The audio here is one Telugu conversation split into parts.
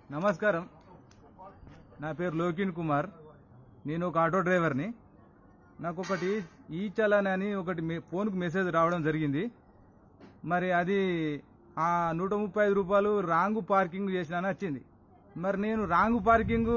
నమస్కారం నా పేరు లోకిన్ కుమార్ నేను ఒక ఆటో డ్రైవర్ని నాకు ఒకటి ఈ చలాన్ అని ఒకటి మె- ఫోన్కు మెసేజ్ రావడం జరిగింది మరి అది ఆ నూట ముప్పై ఐదు రూపాయలు రాంగ్ పార్కింగ్ చేసినానని వచ్చింది మరి నేను రాంగ్ పార్కింగ్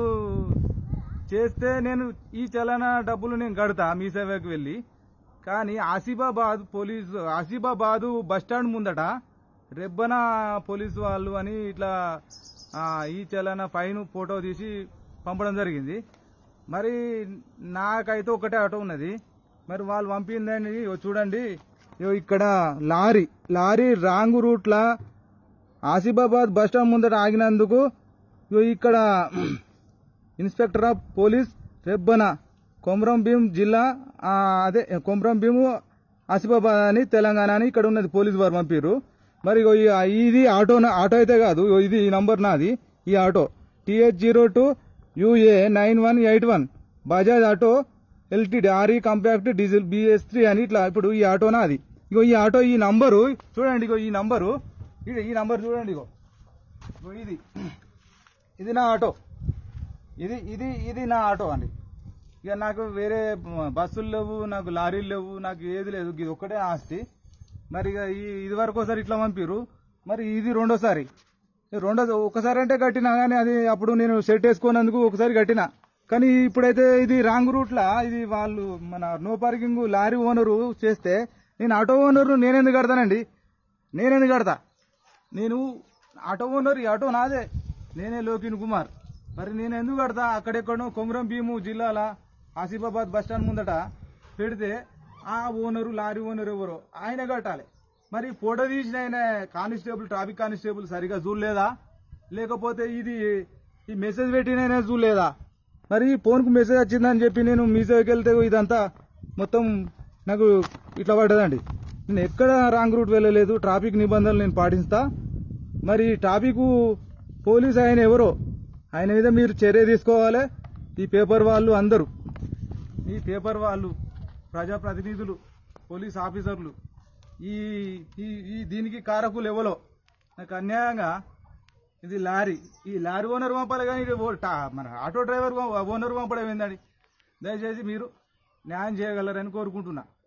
చేస్తే నేను ఈ చలానా డబ్బులు నేను కడతా మీ సేవకు వెళ్ళి కానీ Asifabad police Asifabad bus stand ముందట రెబ్బన పోలీసు వాళ్ళు అని ఇట్లా ఆ, ఈ చలానా ఫైన్ ఫోటో తీసి పంపడం జరిగింది మరి నాకైతే ఒకటే ఆటో ఉన్నది మరి వాళ్ళు పంపిందని ఇగో చూడండి ఇగో ఇక్కడ లారీ లారీ రాంగ్ రూట్లా ఆసిఫాబాద్ బస్ స్టాండ్ ముందట ఆగినందుకు ఇగో ఇక్కడ inspector of police Rebbena Komaram Bheem జిల్లా ఆ, అదే కొమరం భీము ఆసిఫాబాద్ అని తెలంగాణ అని ఇక్కడ ఉన్నది పోలీస్ వారు పంపిర్రు మరి ఇగో ఈ- ఇది ఆటో ఆటో అయితే కాదు ఇగో ఇది ఈ నంబర్ నాది ఈ auto TH zero two UA nine one eight one Bajaj auto LTD RE compact diesel BS three అని ఇట్లా ఇప్పుడు ఈ ఆటో నాది ఇగో ఈ ఆటో ఈ నంబరు చూడండి ఇగో ఈ నంబరు ఇది ఈ నంబర్ చూడండి ఇగో ఇగో ఇది ఇది నా ఆటో ఇది ఇది ఇది నా ఆటో అండి ఇక నాకు వేరే బస్సులు లేవు నాకు లారీలు లేవు నాకు ఏది లేదు ఇది ఒక్కటే ఆస్తి మరి ఇక ఈ ఇది వరకు ఒకసారి ఇట్లా పంపిరు మరి ఇది రెండోసారి ఈ రెండో ఒకసారి అంటే కట్టినా కానీ అది అప్పుడు నేను సెట్ వేసుకున్నందుకు ఒకసారి కట్టినా కానీ ఇప్పుడైతే ఇది రాంగ్ రూట్లా ఇది వాళ్ళు మన నో పార్కింగ్ లారీ ఓనరు చేస్తే నేను ఆటో ఓనరు నేనెందుకు కడతానండి నేనెందుకు కడతా నేను ఆటో ఓనర్ ఈ ఆటో నాదే నేనే లోకిన్ కుమార్ మరి నేను ఎందుకు కడతా అక్కడెక్కడో కొమరం భీము జిల్లాల ఆసిఫాబాద్ బస్ స్టాండ్ ముందట పెడితే ఆ ఓనరు లారీ ఓనర్ ఎవరో ఆయన కట్టాలి మరి ఫోటో తీసిన ఆయన కానిస్టేబుల్ ట్రాఫిక్ కానిస్టేబుల్ సరిగా చూడలేదా లేకపోతే ఇది ఈ మెసేజ్ పెట్టిన ఆయన చూడలేదా మరి ఈ ఫోన్కు మెసేజ్ వచ్చిందని చెప్పి నేను మీ సేవకి వెళ్తే ఇదంతా మొత్తం నాకు ఇట్లా పడ్డదండి నేను ఎక్కడ రాంగ్ రూట్ వెళ్ళలేదు ట్రాఫిక్ నిబంధనలు నేను పాటిస్తా మరి ట్రాఫిక్ పోలీస్ ఆయన ఎవరో ఆయన మీద మీరు చర్య తీసుకోవాలి ఈ పేపర్ వాళ్ళు అందరూ ఈ పేపర్ వాళ్ళు ప్రజాప్రతినిధులు పోలీస్ ఆఫీసర్లు ఈ ఈ ఈ దీనికి కారకులు ఎవరో నాకు అన్యాయంగా ఇది లారీ ఈ లారీ ఓనర్ పంపాలి కానీ ఇది ఓ- టా- మన ఆటో డ్రైవర్ ఓనర్ పంపడం ఏందండి దయచేసి మీరు న్యాయం చేయగలరని కోరుకుంటున్నా